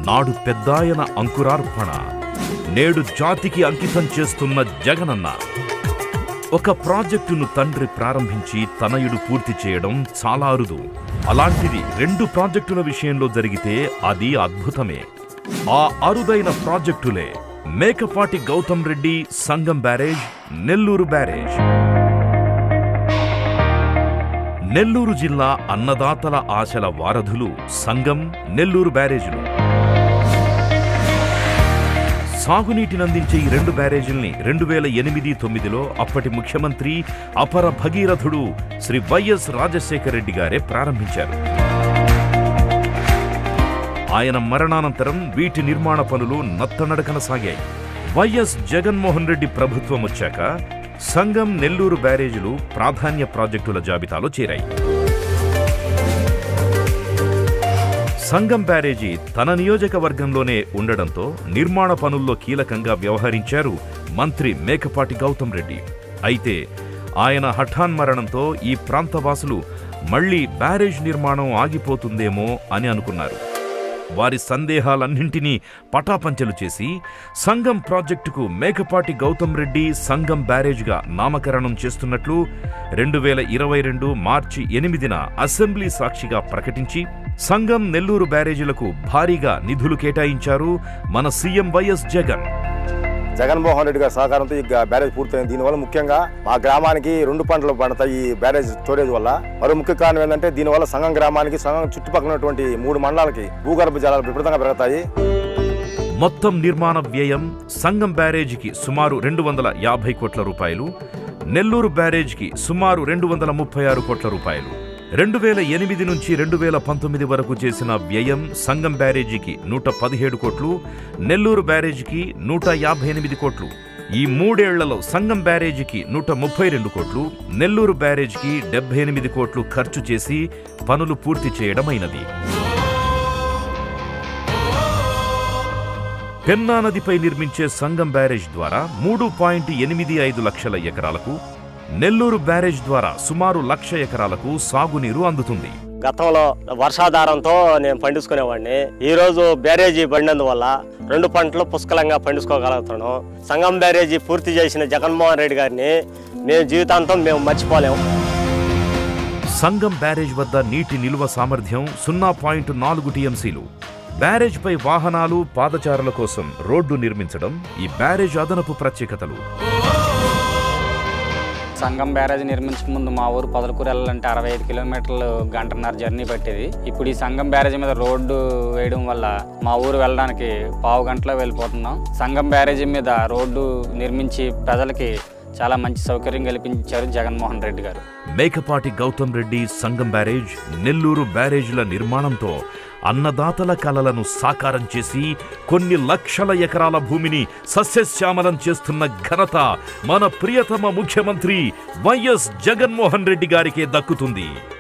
నాడు పెద్దాయన అంకురార్పణ నేడు జాతికి అంకితం చేస్తున్న జగనన్న ఒక ప్రాజెక్టును తండ్రి ప్రారంభించి తనయుడు పూర్తి చేయడం చాలా అరుదు అలాంటిది రెండు ప్రాజెక్టుల విషయంలో జరిగితే అది అద్భుతమే ఆ అరుదైన ప్రాజెక్టులే మేకపాటి గౌతమ్ రెడ్డి సంగం బ్యారేజ్ నెల్లూరు బ్యారేజ్ నెల్లూరు జిల్లా అన్నదాతల ఆశల వారధులు సంగం నెల్లూరు బ్యారేజీలు సాగునీటినందించే ఈ రెండు బ్యారేజీల్ని రెండు వేల ఎనిమిది తొమ్మిదిలో అప్పటి ముఖ్యమంత్రి అపర భగీరథుడు శ్రీ వైఎస్ రాజశేఖర రెడ్డి గారే ప్రారంభించారు ఆయన మరణానంతరం వీటి నిర్మాణ పనులు నత్తనడకన సాగాయి వైఎస్ జగన్మోహన్ రెడ్డి ప్రభుత్వం వచ్చాక సంగం నెల్లూరు బ్యారేజీలు ప్రాధాన్య ప్రాజెక్టుల జాబితాలో చేరాయి సంగం బ్యారేజీ తన నియోజకవర్గంలోనే ఉండడంతో నిర్మాణ పనుల్లో కీలకంగా వ్యవహరించారు మంత్రి మేకపాటి గౌతమ్ రెడ్డి అయితే ఆయన హఠాన్మరణంతో ఈ ప్రాంతవాసులు మళ్లీ బ్యారేజ్ నిర్మాణం ఆగిపోతుందేమో అని అనుకున్నారు వారి సందేహాలన్నింటినీ పటాపంచలు చేసి సంగం ప్రాజెక్టుకు మేకపాటి గౌతమ్ రెడ్డి సంగం బ్యారేజ్గా నామకరణం చేస్తున్నట్లు రెండు వేల ఇరవై రెండు మార్చి ఎనిమిదిన అసెంబ్లీ సాక్షిగా ప్రకటించి సంగం నెల్లూరు బ్యారేజీలకు భారీగా నిధులు కేటాయించారు మన సీఎం వైఎస్ జగన్ జగన్మోహన్ రెడ్డి గారి సహకారంతో ఈ గా- బ్యారేజ్ పూర్తయింది దీనివల్ల ముఖ్యంగా మా గ్రామానికి రెండు పంటలు పండుతాయి ఈ బ్యారేజ్ స్టోరేజ్ వల్ల మరో ముఖ్య కారణం ఏంటంటే దీనివల్ల సంఘం గ్రామానికి సంఘం చుట్టుపక్కల ఉన్నటువంటి మూడు మండలాలకి భూగర్భ జలాలు విపరీతంగా పెరుగుతాయి మొత్తం నిర్మాణ వ్యయం సంగం బ్యారేజీకి సుమారు రెండు వందల యాభై కోట్ల రూపాయలు నెల్లూరు బ్యారేజ్కి సుమారు రెండు వందల ముప్పై ఆరు కోట్ల రూపాయలు రెండు వేల ఎనిమిది నుంచి రెండు వేల పంతొమ్మిది వరకు చేసిన వ్యయం సంగం బ్యారేజీకి నూట పదిహేడు కోట్లు నెల్లూరు బ్యారేజీకి నూట యాభై ఎనిమిది కోట్లు ఈ మూడేళ్లలో సంగం బ్యారేజీకి నూట ముప్పై రెండు కోట్లు నెల్లూరు బ్యారేజీకి డెబ్బై ఎనిమిది కోట్లు ఖర్చు చేసి పనులు పూర్తి చేయడమైనది పెన్నా నదిపై నిర్మించే సంగం బ్యారేజ్ ద్వారా మూడు పాయింట్ ఎనిమిది ఐదు లక్షల ఎకరాలకు నెల్లూరు బ్యారేజ్ ద్వారా సుమారు లక్ష ఎకరాలకు సాగునీరు అందుతుంది గతంలో వర్షాధారంతో నేను పండించుకునేవాడిని ఈ రోజు బ్యారేజీ పడినందువల్ల రెండు పంటలు పుష్కలంగా పండించుకోగలుగుతున్నాం సంగం బ్యారేజీ పూర్తి చేసిన జగన్మోహన్ రెడ్డి గారిని మేము జీవితాంతం మేము మర్చిపోలేము సంగం బ్యారేజ్ వద్ద నీటి నిల్వ సామర్థ్యం సున్నా పాయింట్ నాలుగు టీఎంసీలు బ్యారేజ్పై వాహనాలు పాదచారుల కోసం రోడ్డు నిర్మించడం ఈ బ్యారేజ్ అదనపు ప్రత్యేకతలు సంగం బ్యారేజ్ నిర్మించక ముందు మా ఊరు పొదలకూరు వెళ్ళాలంటే అరవై ఐదు కిలోమీటర్లు గంటన్నర జర్నీ పట్టేది ఇప్పుడు ఈ సంగం బ్యారేజ్ మీద రోడ్డు వేయడం వల్ల మా ఊరు వెళ్ళడానికి పావు గంటలో వెళ్ళిపోతున్నాం సంగం బ్యారేజీ మీద రోడ్డు నిర్మించి ప్రజలకి చాలా మంచి సౌకర్యం కల్పించారు జగన్మోహన్ రెడ్డి గారు మేకపాటి గౌతమ్ రెడ్డి సంగం బ్యారేజ్ నెల్లూరు బ్యారేజ్ల నిర్మాణంతో అన్నదాతల కలలను సాకారం చేసి కొన్ని లక్షల ఎకరాల భూమిని సస్యశ్యామలం చేస్తున్న ఘనత మన ప్రియతమ ముఖ్యమంత్రి వైఎస్ జగన్మోహన్ రెడ్డి గారికే దక్కుతుంది